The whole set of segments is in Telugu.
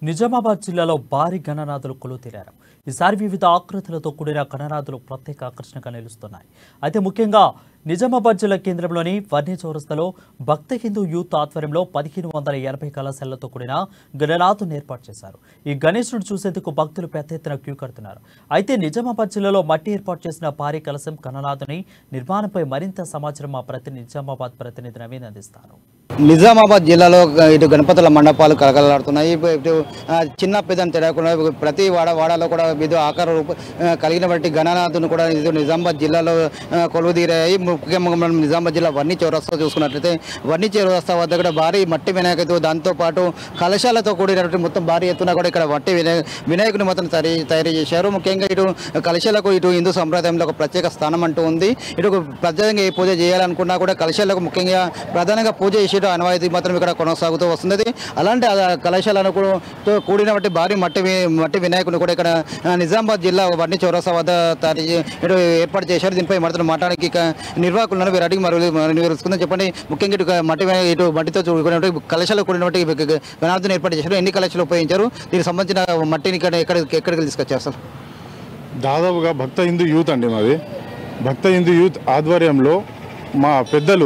నిజామాబాద్ జిల్లాలో భారీ గణనాథులు కొలుతీరారు ఈసారి వివిధ ఆకృతులతో కూడిన గణనాథులు ప్రత్యేక ఆకర్షణగా నిలుస్తున్నాయి అయితే ముఖ్యంగా నిజామాబాద్ జిల్లా కేంద్రంలోని వర్ణి చౌరస్తాలో భక్త హిందూ యూత్ ఆధ్వర్యంలో పదిహేను వందల ఎనభై కళాశాలతో కూడిన గణనాథుని ఏర్పాటు చేశారు ఈ గణేశుడు చూసేందుకు భక్తులు పెద్ద ఎత్తున క్యూ కడుతున్నారు అయితే నిజామాబాద్ జిల్లాలో మట్టి ఏర్పాటు చేసిన భారీ కలశం గణనాథుని నిర్మాణంపై మరింత సమాచారం మా ప్రతినిధి నిజామాబాద్ ప్రతినిధి నవీన్ అందిస్తారు నిజామాబాద్ జిల్లాలో ఇటు గణపతుల మండపాలు కలకలాడుతున్నాయి ఇటు ఇటు, ఆ, చిన్న పెద్దని తెలియకుండా ప్రతి వాడ వాడలో కూడా వివిధ ఆకార రూప ఆ, కలిగిన బట్టి గణనాథుని కూడా ఇది నిజామాబాద్ జిల్లాలో ఆ, కొలువుదీరాయి ముఖ్యంగా మనం నిజామాబాద్ జిల్లా వన్నీ చౌరస్తా చూసుకున్నట్లయితే వన్నీ చౌరస్తా వద్ద కూడా భారీ మట్టి వినాయకుడు దాంతోపాటు కలశాలతో కూడినటువంటి మొత్తం భారీ ఎత్తున కూడా ఇక్కడ మట్టి వినాయ వినాయకుని మొత్తం తయారు తయారు చేశారు ముఖ్యంగా ఇటు కలశాలకు ఇటు హిందూ సంప్రదాయంలో ఒక ప్రత్యేక స్థానం అంటూ ఉంది ఇటు ప్రత్యేకంగా ఏ పూజ చేయాలనుకున్నా కూడా కలశాలకు ముఖ్యంగా ప్రధానంగా పూజ చేసేట అనవాయితీ మాత్రం ఇక్కడ కొనసాగుతూ వస్తున్నది అలాంటి ఆ కళాశాలను కూడా తో కూడినటువంటి భారీ మట్టి వి- మట్టి వినాయకుని కూడా ఇక్కడ ఆ, నిజామాబాద్ జిల్లా వడ్డీ చౌరసా వద్ద తయారు చే- ఇటు ఏర్పాటు చేశారు దీనిపై మరొకటి మాట్లాడడానికి ఇక నిర్వాహకులు ఉన్నారు వీరు అడిగి మరి వివరిస్తుందని చెప్పండి ముఖ్యంగా ఇటు మట్టి వినాయ- ఇటు మట్టితో కూడినటువంటి కళాశాల కూడినటువంటి గణార్థుని ఏర్పాటు చేశారు ఎన్ని కళాశాలు ఉపయోగించారు దీనికి సంబంధించిన మట్టిని ఇక్కడ ఎక్కడ ఎక్కడికి తీసుకొచ్చారు సార్ దాదాపుగా భక్త హిందూ యూత్ అండి మాది భక్త హిందూ యూత్ ఆధ్వర్యంలో మా పెద్దలు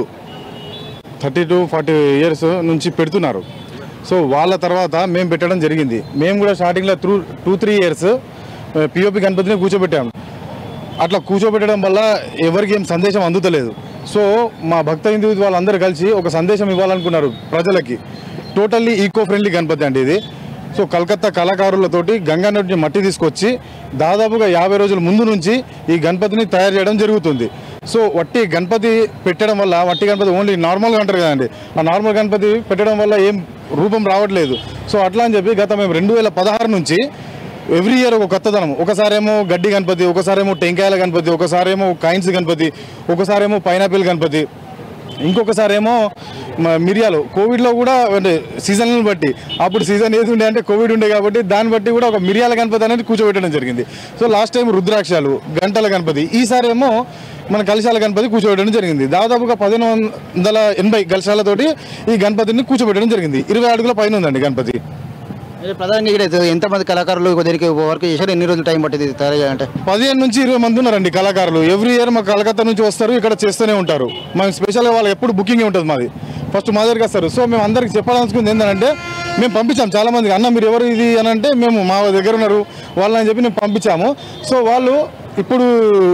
థర్టీ టు ఫార్టీ ఇయర్స్ నుంచి పెడుతున్నారు సో వాళ్ళ తర్వాత మేము పెట్టడం జరిగింది మేము కూడా స్టార్టింగ్లో through two three years POP గణపతిని కూర్చోబెట్టాము అట్లా కూర్చోబెట్టడం వల్ల ఎవరికి ఏం సందేశం అందుతలేదు సో మా భక్త హిందూ యూత్ వాళ్ళందరూ కలిసి ఒక సందేశం ఇవ్వాలనుకున్నారు ప్రజలకి టోటల్లీ ఈకో ఫ్రెండ్లీ గణపతి అండి ఇది సో కలకత్తా కళాకారులతోటి గంగా నది నుంచి మట్టి తీసుకొచ్చి దాదాపుగా యాభై రోజుల ముందు నుంచి ఈ గణపతిని తయారు చేయడం జరుగుతుంది సో వట్టి గణపతి పెట్టడం వల్ల వట్టి గణపతి ఓన్లీ నార్మల్గా అంటారు కదండి ఆ నార్మల్ గణపతి పెట్టడం వల్ల ఏం రూపం రావట్లేదు సో అట్లా అని చెప్పి గత మేము రెండు వేల పదహారు నుంచి ఎవ్రీ ఇయర్ ఒక కొత్తదనం ఒకసారేమో గడ్డి గణపతి ఒకసారేమో టెంకాయల గణపతి ఒకసారేమో కాయిన్స్ గణపతి ఒకసారేమో పైనాపిల్ గణపతి ఇంకొకసారేమో మ- మిరియాలు కోవిడ్లో కూడా అంటే సీజన్లను బట్టి అప్పుడు సీజన్ ఏది ఉండే అంటే కోవిడ్ ఉండే కాబట్టి దాన్ని బట్టి కూడా ఒక మిరియాల గణపతి అనేది కూర్చోబెట్టడం జరిగింది సో లాస్ట్ టైం రుద్రాక్షాలు గంటల గణపతి ఈసారి ఏమో మన కలశాల గణపతి కూర్చోబెట్టడం జరిగింది దాదాపుగా పదిహేను వందల ఎనభై కలశాలతోటి ఈ గణపతిని కూర్చోబెట్టడం జరిగింది ఇరవై అడుగుల పైన ఉందండి గణపతి అయితే ప్రధానంగా ఇక్కడ ఎంతమంది కళాకారులు దీనికి వర్క్ చేశారు ఎన్ని రోజులు టైం పట్టింది తయారు చేయాలంటే పదిహేను నుంచి ఇరవై మంది ఉన్నారండి కళాకారులు ఎవ్రీ ఇయర్ మా కలకత్తా నుంచి వస్తారు ఇక్కడ చేస్తూనే ఉంటారు మేము స్పెషల్గా వాళ్ళు ఎప్పుడు బుకింగ్ ఉంటుంది మాది ఫస్ట్ మా దగ్గరికి వస్తారు సో మేము అందరికి చెప్పాలనుకుంది ఏంటంటే మేము పంపించాం చాలా మందికి అన్న మీరు ఎవరు ఇది అని అంటే మేము మా దగ్గర ఉన్నారు వాళ్ళని చెప్పి మేము పంపించాము సో వాళ్ళు ఇప్పుడు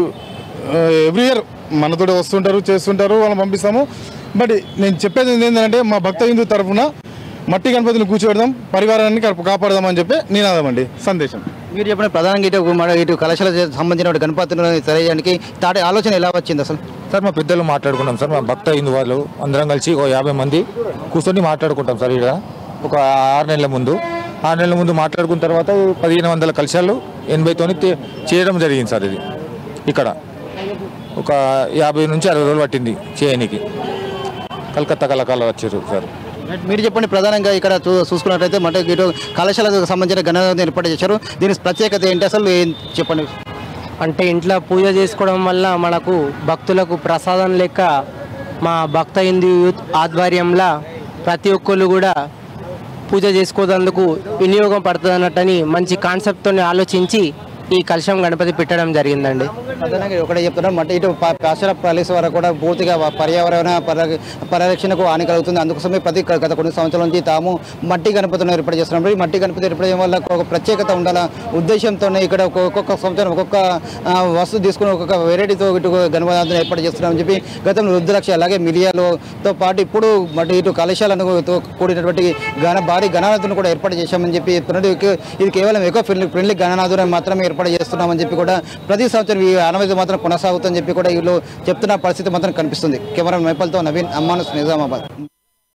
ఎవ్రీ ఇయర్ మనతో వస్తుంటారు చేస్తుంటారు వాళ్ళని పంపిస్తాము బట్ నేను చెప్పేది ఏంటంటే మా భక్త హిందూ తరఫున మట్టి గణపతిని కూర్చోబెడదాం పరివారాన్ని కాప- కాపాడదామని చెప్పి నినాదం సందేశం మీరు చెప్పిన ప్రధానంగా ఇటు మన ఇటు కళాశాల సంబంధించిన గణపతిని తెలియడానికి తాటి ఆలోచన ఎలా వచ్చింది అసలు సార్ మా పెద్దలు మాట్లాడుకున్నాం సార్ మా భక్త హిందూ వాళ్ళు అందరం కలిసి ఒక యాభై మంది కూర్చొని మాట్లాడుకుంటాం సార్ ఇక్కడ ఒక ఆరు నెలల ముందు ఆరు నెలల ముందు మాట్లాడుకున్న తర్వాత పదిహేను వందల కలశాలు ఎనభైతోని తే- చేయడం జరిగింది సార్ ఇది ఇక్కడ ఒక యాభై నుంచి అరవై రోజులు పట్టింది చేయనికి కలకత్తా కళాకారులు వచ్చారు సార్ మీరు చెప్పండి ప్రధానంగా ఇక్కడ చూ చూసుకున్నట్లయితే మన ఇటు కళాశాలకు సంబంధించిన గణపతిని ఏర్పాటు చేశారు దీని ప్రత్యేకత ఏంటి అసలు ఏం చెప్పండి అంటే ఇంట్లో పూజ చేసుకోవడం వల్ల మనకు భక్తులకు ప్రసాదం లెక్క మా భక్త హిందూ యూత్ ఆధ్వర్యంలో ప్రతి ఒక్కళ్ళు కూడా పూజ చేసుకోదందుకు వినియోగం పడుతుంది అన్నట్టని మంచి కాన్సెప్ట్తో ఆలోచించి ఈ కలశం గణపతి పెట్టడం జరిగిందండి ప్రధానంగా ఒకటే చెప్తున్నాను అంటే ఇటు ప- పాశ్చాత్య ప్యాలెస్ వరకు కూడా పూర్తిగా వ- పర్యావరణ పరి- పరిరక్షణకు హాని కలుగుతుంది అందుకోసమే ప్రతి గ- గత కొన్ని సంవత్సరాల నుంచి తాము మట్టి గణపతిని ఏర్పాటు చేస్తున్నాం ఈ మట్టి గణపతి ఏర్పాటు చేయడం వల్ల ఒక ప్రత్యేకత ఉండాల ఉద్దేశంతోనే ఇక్కడ ఒక్కొక్క- ఒక్కొక్క సంవత్సరం ఒక్కొక్క ఆ, వస్తువు తీసుకుని ఒక్కొక్క వెరైటీతో ఇటు గణపతిని ఏర్పాటు చేస్తున్నామని చెప్పి గతంలో రుద్రాక్ష అలాగే మిరియాలతో పాటు ఇప్పుడు మట్టి ఇటు కలశాలను తో కూడినటువంటి గణ భారీ గణనాథులను కూడా ఏర్పాటు చేశామని చెప్పి చెప్తున్నారు ఇది- ఇది కేవలం ఎక్కువ ఫ్రెండ్లీ ఫ్రెండ్లీ గణనాథులను మాత్రమే ఏర్పాటు చేస్తున్నామని చెప్పి కూడా ప్రతి సంవత్సరం ఈ ఆనవాయితీ మాత్రం కొనసాగుతుందని చెప్పి కూడా వీళ్ళు చెప్తున్న పరిస్థితి మాత్రం కనిపిస్తుంది కెమెరా నేపల్తో నవీన్ అమ్మానుస్ నిజామాబాద్